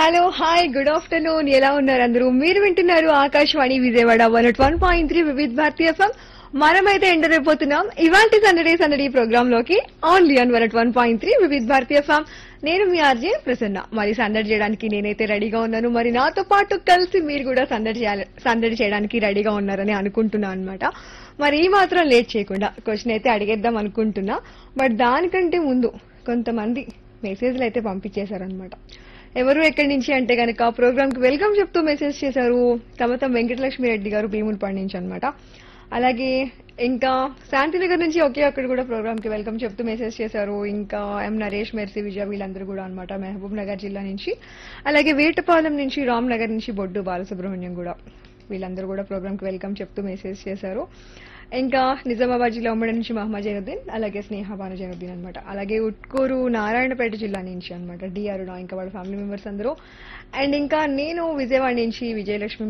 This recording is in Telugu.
హలో హాయ్ గుడ్ ఆఫ్టర్నూన్ ఎలా ఉన్నారు అందరూ మీరు వింటున్నారు Akashvani Vijayawada one one point three Vividh Bharati FM మనమైతే ఎంటర్ అయిపోతున్నాం ఇవాంటి సందడి సందడి ప్రోగ్రామ్ లోకి only on one one point three Vividh Bharati FM నేను మీ ఆర్జే ప్రసన్న మరి సందడి చేయడానికి నేనైతే రెడీగా ఉన్నాను మరి నాతో పాటు కలిసి మీరు కూడా సందడి చేయాలి సందడి చేయడానికి రెడీగా ఉన్నారని అనుకుంటున్నాను అనమాట మరి ఈ మాత్రం లేట్ చేయకుండా క్వశ్చన్ అయితే అడిగేద్దాం అనుకుంటున్నా బట్ దానికంటే ముందు కొంతమంది మెసేజ్లు అయితే పంపించేశారనమాట ఎవరు ఎక్కడి నుంచి అంటే కనుక ప్రోగ్రామ్ కి వెల్కమ్ చెప్తూ మెసేజ్ చేశారు సమతం వెంకటలక్ష్మి రెడ్డి గారు భీములపాడు నుంచి అనమాట అలాగే ఇంకా శాంతినగర్ నుంచి ఒకే ఒక్కడు కూడా ప్రోగ్రామ్ కి వెల్కమ్ చెప్తూ మెసేజ్ చేశారు ఇంకా ఎం నరేష్ మెర్సీ విజయ వీళ్ళందరూ కూడా అనమాట మహబూబ్ నగర్ జిల్లా నుంచి అలాగే వేటపాలెం నుంచి రామ్ నగర్ నుంచి బొడ్డు బాలసుబ్రహ్మణ్యం కూడా వీళ్ళందరూ కూడా ప్రోగ్రామ్ కి వెల్కమ్ చెప్తూ మెసేజ్ చేశారు ఇంకా నిజామాబాద్ జిల్లా ఉమ్మడి నుంచి మహమ్మద్ జైనుద్దీన్ అలాగే స్నేహ భాను జైనుద్దీన్ అనమాట అలాగే ఉట్కూరు నారాయణపేట జిల్లా నుంచి అనమాట డి అరుణ ఇంకా వాళ్ళ ఫ్యామిలీ మెంబర్స్ అందరూ అండ్ ఇంకా నేను విజయవాడ నుంచి విజయలక్ష్మి